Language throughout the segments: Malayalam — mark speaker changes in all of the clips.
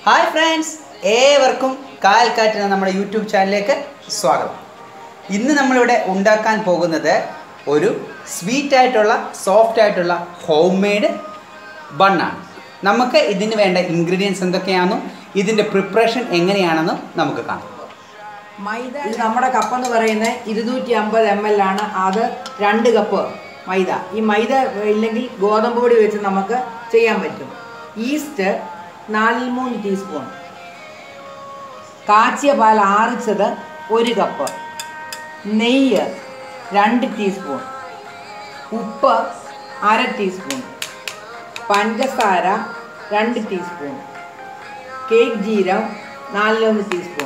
Speaker 1: ഹായ് ഫ്രണ്ട്സ് ഏവർക്കും കാൽക്കാറ്റ് നമ്മുടെ യൂട്യൂബ് ചാനലിലേക്ക് സ്വാഗതം ഇന്ന് നമ്മളിവിടെ ഉണ്ടാക്കാൻ പോകുന്നത് ഒരു സ്വീറ്റ് ആയിട്ടുള്ള സോഫ്റ്റ് ആയിട്ടുള്ള ഹോം മെയ്ഡ് ബണ്ണാണ് നമുക്ക് ഇതിന് വേണ്ട ഇൻഗ്രീഡിയൻസ് എന്തൊക്കെയാണെന്നും ഇതിൻ്റെ പ്രിപ്പറേഷൻ എങ്ങനെയാണെന്നും നമുക്ക് കാണാം
Speaker 2: മൈദ ഇത് നമ്മുടെ കപ്പ് എന്ന് പറയുന്നത് ഇരുന്നൂറ്റി അമ്പത് എം എൽ ആണ് അത് രണ്ട് കപ്പ് മൈദ ഈ മൈദ ഇല്ലെങ്കിൽ ഗോതമ്പ് പൊടി വെച്ച് നമുക്ക് ചെയ്യാൻ പറ്റും ഈസ്റ്റ് നാലിൽ മൂന്ന് ടീസ്പൂൺ കാച്ചിയ പാൽ ആറിച്ചത് ഒരു കപ്പ് നെയ്യ് രണ്ട് ടീസ്പൂൺ ഉപ്പ് അര ടീസ്പൂൺ പഞ്ചസാര രണ്ട് ടീസ്പൂൺ കേക്ക് ജീരം നാലിലൊന്ന് ടീസ്പൂൺ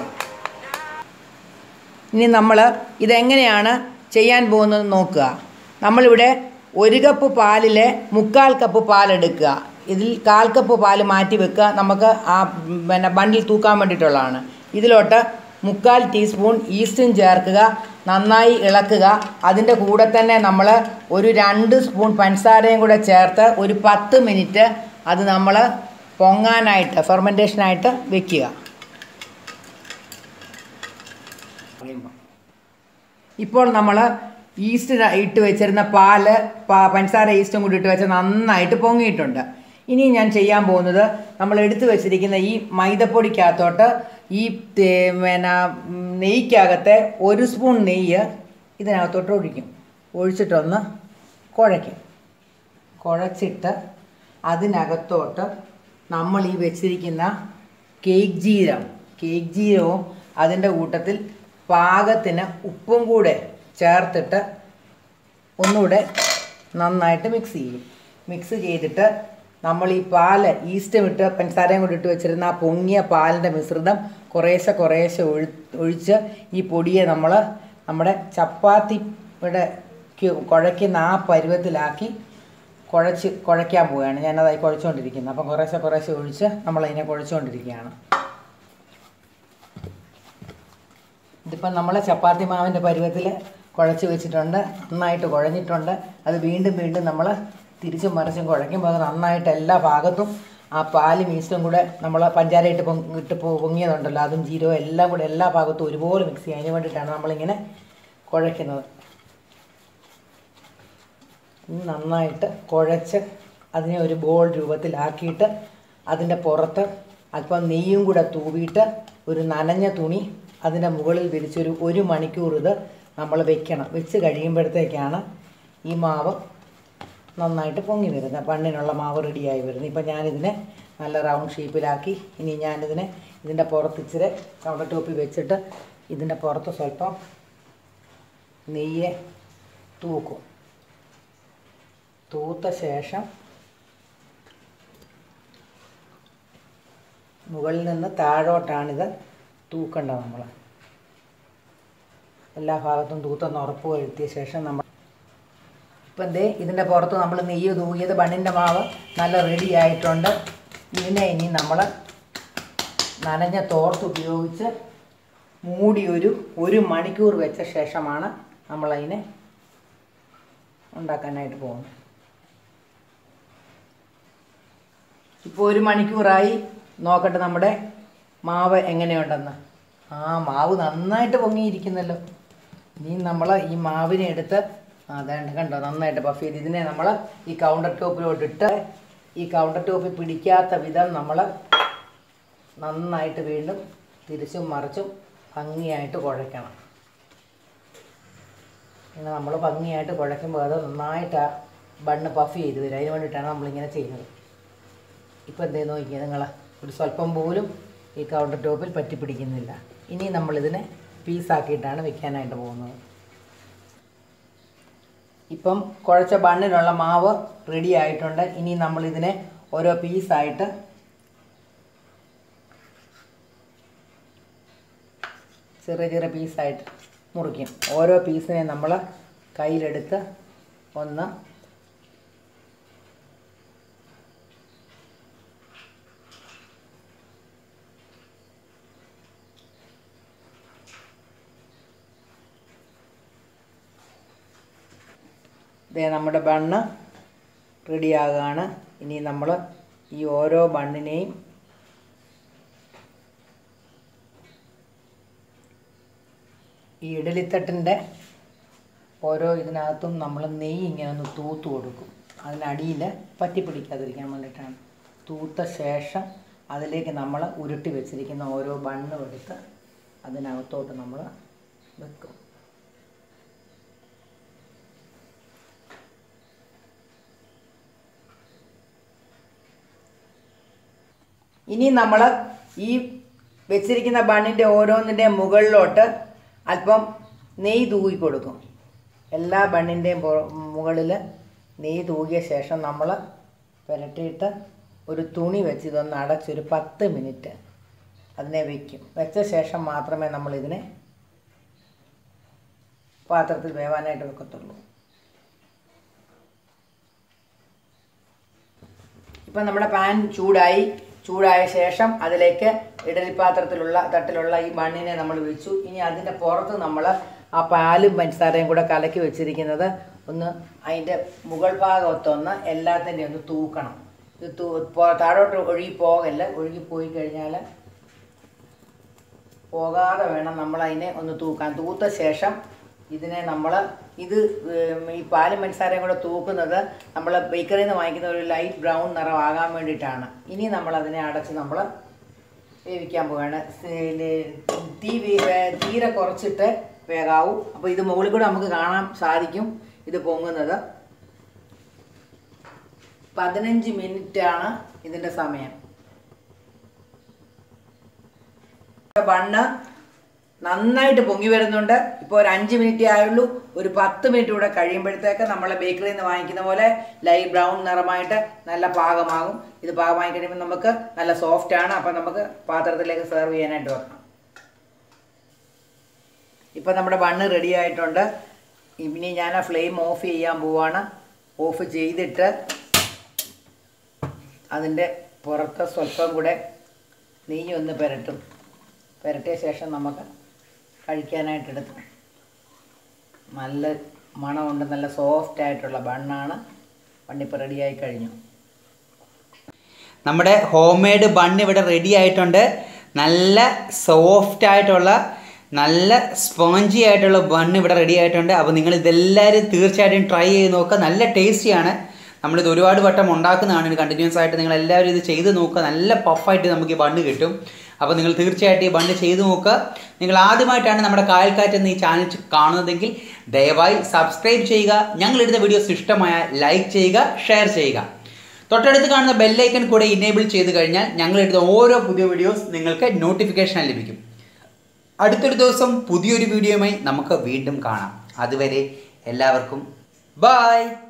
Speaker 2: ഇനി നമ്മൾ ഇതെങ്ങനെയാണ് ചെയ്യാൻ പോകുന്നത് നോക്കുക നമ്മളിവിടെ ഒരു കപ്പ് പാലിൽ മുക്കാൽ കപ്പ് പാലെടുക്കുക ഇതിൽ കാൽ കപ്പ് പാൽ മാറ്റി വെക്കുക നമുക്ക് ആ ഉം, പിന്നെ ബണ്ടിൽ തൂക്കാൻ വേണ്ടിയിട്ടുള്ളതാണ് ഇതിലോട്ട് മുക്കാൽ ടീസ്പൂൺ ഈസ്റ്റും ചേർക്കുക നന്നായി ഇളക്കുക അതിൻ്റെ കൂടെ തന്നെ നമ്മൾ ഒരു രണ്ട് സ്പൂൺ പഞ്ചസാരയും കൂടെ ചേർത്ത് ഒരു പത്ത് മിനിറ്റ് അത് നമ്മൾ പൊങ്ങാനായിട്ട് ഫെർമെൻറ്റേഷനായിട്ട് വെക്കുക ഇപ്പോൾ നമ്മൾ ഈസ്റ്റ് ന- ഇട്ട് വെച്ചിരുന്ന പാല് പ- പഞ്ചസാര ഈസ്റ്റും കൂടി ഇട്ട് വെച്ച് നന്നായിട്ട് പൊങ്ങിയിട്ടുണ്ട് ഇനി ഞാൻ ചെയ്യാൻ പോകുന്നത് നമ്മൾ എടുത്തു വെച്ചിരിക്കുന്ന ഈ മൈദപ്പൊടിക്കകത്തോട്ട് ഈ തേ- പിന്നെ ഉം, നെയ്ക്കകത്തെ ഒരു സ്പൂൺ നെയ്യ് ഇതിനകത്തോട്ട് ഒഴിക്കും ഒഴിച്ചിട്ടൊന്ന് കുഴയ്ക്കും കുഴച്ചിട്ട് അതിനകത്തോട്ട് നമ്മൾ ഈ വെച്ചിരിക്കുന്ന കേക്ക് ജീരം കേക്ക് ജീരവും അതിൻ്റെ കൂട്ടത്തിൽ പാകത്തിന് ഉപ്പും കൂടെ ചേർത്തിട്ട് ഒന്നുകൂടെ നന്നായിട്ട് മിക്സ് ചെയ്യും മിക്സ് ചെയ്തിട്ട് നമ്മൾ ഈ പാല് ഈസ്റ്റ് ഇട്ട് പഞ്ചസാരയും കൂടി ഇട്ട് വെച്ചിരുന്ന ആ പൊങ്ങിയ പാലിൻ്റെ മിശ്രിതം കുറേശ്ശെ കുറേശ്ശെ ഒഴി ഒഴിച്ച് ഈ പൊടിയെ നമ്മൾ നമ്മുടെ ചപ്പാത്തിയുടെ ക്ക് കുഴയ്ക്കുന്ന ആ പരുവത്തിലാക്കി കുഴച്ച് കുഴയ്ക്കാൻ പോവുകയാണ് ഞാനതായി കുഴച്ചുകൊണ്ടിരിക്കുന്നത് അപ്പം കുറേശ്ശെ കുറേശ്ശെ ഒഴിച്ച് നമ്മളതിനെ കുഴച്ചുകൊണ്ടിരിക്കുകയാണ് ഇതിപ്പം നമ്മൾ ചപ്പാത്തി മാവിൻ്റെ പരുവത്തിൽ കുഴച്ച് വെച്ചിട്ടുണ്ട് നന്നായിട്ട് കുഴഞ്ഞിട്ടുണ്ട് അത് വീണ്ടും വീണ്ടും നമ്മൾ തിരിച്ചും മറിച്ചും കുഴയ്ക്കുമ്പോൾ അത് നന്നായിട്ട് എല്ലാ ഭാഗത്തും ആ പാലും ഈസ്റ്റും കൂടെ നമ്മൾ പഞ്ചാര ഇട്ട് പൊങ്ങി ഇട്ട് പൊ- പൊങ്ങിയതുണ്ടല്ലോ അതും ജീരവും എല്ലാം കൂടെ എല്ലാ ഭാഗത്തും ഒരുപോലെ മിക്സ് ചെയ്യാൻ അതിന് വേണ്ടിയിട്ടാണ് നമ്മളിങ്ങനെ കുഴയ്ക്കുന്നത് ഇത് നന്നായിട്ട് കുഴച്ച് അതിനെ ഒരു ബോൾ രൂപത്തിലാക്കിയിട്ട് അതിൻ്റെ പുറത്ത് അല്പം നെയ്യും കൂടെ തൂവിയിട്ട് ഒരു നനഞ്ഞ തുണി അതിൻ്റെ മുകളിൽ വിരിച്ചൊരു ഒരു മണിക്കൂർ ഇത് നമ്മൾ വെക്കണം വെച്ച് കഴിയുമ്പോഴത്തേക്കാണ് ഈ മാവ് നന്നായിട്ട് പൊങ്ങി വരുന്നത് പണ്ണിനുള്ള മാവ് റെഡിയായി വരുന്നത് ഇപ്പം ഞാനിതിനെ നല്ല റൗണ്ട് ഷേപ്പിലാക്കി ഇനി ഞാനിതിനെ ഇതിൻ്റെ പുറത്ത് ഇച്ചിരി കവർ ടോപ്പിൽ വെച്ചിട്ട് ഇതിൻ്റെ പുറത്ത് സ്വല്പം നെയ്യെ തൂക്കും തൂത്ത ശേഷം മുകളിൽ നിന്ന് താഴോട്ടാണിത് തൂക്കേണ്ടത് നമ്മൾ എല്ലാ ഭാഗത്തും തൂത്തൊന്ന് ഉറപ്പ് വരുത്തിയ ശേഷം നമ്മൾ ഇപ്പം ദേ ഇതിൻ്റെ പുറത്ത് നമ്മൾ നെയ്യ് തൂകിയത് ബണ്ണിൻ്റെ മാവ് നല്ല റെഡി ആയിട്ടുണ്ട് ഇതിനെ ഇനി നമ്മൾ നനഞ്ഞ തോർത്ത് ഉപയോഗിച്ച് മൂടി ഒരു ഒരു മണിക്കൂർ വെച്ച ശേഷമാണ് നമ്മളതിനെ ഉണ്ടാക്കാനായിട്ട് പോകുന്നത് ഇപ്പോൾ ഒരു മണിക്കൂറായി നോക്കട്ടെ നമ്മുടെ മാവ് എങ്ങനെയുണ്ടെന്ന് ആ മാവ് നന്നായിട്ട് പൊങ്ങിയിരിക്കുന്നല്ലോ ഇനി നമ്മൾ ഈ മാവിനെ എടുത്ത് അതാണ്ട് കണ്ടോ നന്നായിട്ട് പഫ് ചെയ്ത് ഇതിനെ നമ്മൾ ഈ കൗണ്ടർ ടോപ്പിലോട്ട് ഇട്ട് ഈ കൗണ്ടർ ടോപ്പിൽ പിടിക്കാത്ത വിധം നമ്മൾ നന്നായിട്ട് വീണ്ടും തിരിച്ചും മറിച്ചും ഭംഗിയായിട്ട് കുഴയ്ക്കണം ഇങ്ങനെ നമ്മൾ ഭംഗിയായിട്ട് കുഴയ്ക്കുമ്പോൾ അത് നന്നായിട്ട് ആ ബണ്ണ് പഫ് ചെയ്ത് വരും അതിന് വേണ്ടിയിട്ടാണ് നമ്മളിങ്ങനെ ചെയ്യുന്നത് ഇപ്പം എന്തേ നോക്കിയാൽ നിങ്ങൾ ഒരു സ്വല്പം പോലും ഈ കൗണ്ടർ ടോപ്പിൽ പറ്റിപ്പിടിക്കുന്നില്ല ഇനി നമ്മളിതിനെ പീസാക്കിയിട്ടാണ് വെക്കാനായിട്ട് പോകുന്നത് ഇപ്പം കുഴച്ച ബണ്ണിനുള്ള മാവ് റെഡി ആയിട്ടുണ്ട് ഇനി നമ്മളിതിനെ ഓരോ പീസായിട്ട് ചെറിയ ചെറിയ പീസായിട്ട് മുറിക്കും ഓരോ പീസിനെ നമ്മൾ കയ്യിലെടുത്ത് ഒന്ന് ദേ നമ്മുടെ ബണ്ണ് റെഡിയാകുകയാണ് ഇനി നമ്മൾ ഈ ഓരോ ബണ്ണിനെയും ഈ ഇഡലിത്തട്ടിൻ്റെ ഓരോ ഇതിനകത്തും നമ്മൾ നെയ്യ് ഇങ്ങനെ ഒന്ന് തൂത്ത് കൊടുക്കും അതിനടിയിൽ പറ്റി പിടിക്കാതിരിക്കാൻ വേണ്ടിയിട്ടാണ് തൂത്ത ശേഷം അതിലേക്ക് നമ്മൾ ഉരുട്ടി വെച്ചിരിക്കുന്ന ഓരോ ബണ്ണും എടുത്ത് അതിനകത്തോട്ട് നമ്മൾ വെക്കും ഇനി നമ്മൾ ഈ വെച്ചിരിക്കുന്ന ബണ്ണിൻ്റെ ഓരോന്നിൻ്റെയും മുകളിലോട്ട് അല്പം നെയ്യ് തൂകി കൊടുക്കും എല്ലാ ബണ്ണിൻ്റെയും മുകളിൽ നെയ്യ് തൂകിയ ശേഷം നമ്മൾ പുരട്ടിയിട്ട് ഒരു തുണി വെച്ച് ഇതൊന്ന് അടച്ചൊരു പത്ത് മിനിറ്റ് അതിനെ വയ്ക്കും വെച്ച ശേഷം മാത്രമേ നമ്മളിതിനെ പാത്രത്തിൽ വേവാനായിട്ട് വെക്കത്തുള്ളൂ ഇപ്പം നമ്മുടെ പാൻ ചൂടായി ചൂടായ ശേഷം അതിലേക്ക് ഇഡലിപ്പാത്രത്തിലുള്ള തട്ടിലുള്ള ഈ മണ്ണിനെ നമ്മൾ വെച്ചു ഇനി അതിൻ്റെ പുറത്ത് നമ്മൾ ആ പാലും പഞ്ചസാരയും കൂടെ കലക്കി വെച്ചിരിക്കുന്നത് ഒന്ന് അതിൻ്റെ മുകൾ ഭാഗത്തൊന്ന് എല്ലാത്തിൻ്റെ ഒന്ന് തൂക്കണം ഇത് തൂ പോ- താഴോട്ട് ഒഴുകി പോകല്ല ഒഴുകി പോയി കഴിഞ്ഞാൽ പോകാതെ വേണം നമ്മൾ അതിനെ ഒന്ന് തൂക്കാൻ തൂത്ത ശേഷം ഇതിനെ നമ്മൾ ഇത് ഉം, ഈ പാലും പഞ്ചസാരയും കൂടെ തൂക്കുന്നത് നമ്മൾ ബേക്കറിയിൽ നിന്ന് വാങ്ങിക്കുന്ന ഒരു ലൈറ്റ് ബ്രൗൺ നിറം ആകാൻ വേണ്ടിയിട്ടാണ് ഇനി നമ്മൾ അതിനെ അടച്ച് നമ്മൾ വേവിക്കാൻ പോവുകയാണ് സി- തീ വേ- വേ- തീരെ കുറച്ചിട്ട് വേകാവൂ അപ്പോൾ ഇത് മുകളിൽ കൂടെ നമുക്ക് കാണാൻ സാധിക്കും ഇത് പൊങ്ങുന്നത് പതിനഞ്ച് മിനിറ്റാണ് ഇതിൻ്റെ സമയം ബണ്ണ് നന്നായിട്ട് പൊങ്ങി വരുന്നുണ്ട് ഇപ്പോൾ ഒരു അഞ്ച് മിനിറ്റേ ആയുള്ളൂ ഒരു പത്ത് മിനിറ്റ് കൂടെ കഴിയുമ്പോഴത്തേക്ക് നമ്മൾ ബേക്കറിയിൽ നിന്ന് വാങ്ങിക്കുന്ന പോലെ ലൈറ്റ് ബ്രൗൺ നിറമായിട്ട് നല്ല പാകമാകും ഇത് പാകമായി കഴിയുമ്പോൾ നമുക്ക് നല്ല സോഫ്റ്റ് ആണ് അപ്പം നമുക്ക് പാത്രത്തിലേക്ക് സെർവ് ചെയ്യാനായിട്ട് വെക്കാം ഇപ്പം നമ്മുടെ ബണ്ണ് റെഡി ആയിട്ടുണ്ട് ഇനി ഞാൻ ആ ഫ്ലെയിം ഓഫ് ചെയ്യാൻ പോവാണ് ഓഫ് ചെയ്തിട്ട് അതിൻ്റെ പുറത്ത് സ്വല്പം കൂടെ നെയ്യ് ഒന്ന് പുരട്ടും പുരട്ടിയ ശേഷം നമുക്ക് കഴിക്കാനായിട്ട് എടുക്കും നല്ല മണമുണ്ട് നല്ല സോഫ്റ്റ് ആയിട്ടുള്ള ബണ്ണാണ് ബണ്ണിപ്പോൾ റെഡിയായി കഴിഞ്ഞു
Speaker 1: നമ്മുടെ ഹോം മെയ്ഡ് ബൺ ഇവിടെ റെഡി ആയിട്ടുണ്ട് നല്ല സോഫ്റ്റ് ആയിട്ടുള്ള നല്ല സ്പോഞ്ചി ആയിട്ടുള്ള ബൺ ഇവിടെ റെഡി ആയിട്ടുണ്ട് അപ്പോൾ നിങ്ങൾ ഇതെല്ലാവരും തീർച്ചയായിട്ടും ട്രൈ ചെയ്ത് നോക്കുക നല്ല ടേസ്റ്റിയാണ് നമ്മളിത് ഒരുപാട് വട്ടം ഉണ്ടാക്കുന്നതാണ് ഇത് കണ്ടിന്യൂസ് ആയിട്ട് നിങ്ങൾ എല്ലാവരും ഇത് ചെയ്ത് നോക്കുക നല്ല പഫായിട്ട് നമുക്ക് ഈ ബണ്ണ് കിട്ടും അപ്പോൾ നിങ്ങൾ തീർച്ചയായിട്ടും ഈ ബണ്ണ് ചെയ്ത് നോക്കുക നിങ്ങൾ ആദ്യമായിട്ടാണ് നമ്മുടെ കായൽക്കാറ്റ് എന്ന ഈ ചാനൽ കാണുന്നതെങ്കിൽ ദയവായി സബ്സ്ക്രൈബ് ചെയ്യുക ഞങ്ങളിടുന്ന വീഡിയോസ് ഇഷ്ടമായ ലൈക്ക് ചെയ്യുക ഷെയർ ചെയ്യുക തൊട്ടടുത്ത് കാണുന്ന ബെല്ലൈക്കൺ കൂടെ ഇനേബിൾ ചെയ്ത് കഴിഞ്ഞാൽ ഞങ്ങൾ എടുത്ത ഓരോ പുതിയ വീഡിയോസ് നിങ്ങൾക്ക് നോട്ടിഫിക്കേഷൻ ലഭിക്കും അടുത്തൊരു ദിവസം പുതിയൊരു വീഡിയോയുമായി നമുക്ക് വീണ്ടും കാണാം അതുവരെ എല്ലാവർക്കും ബായ്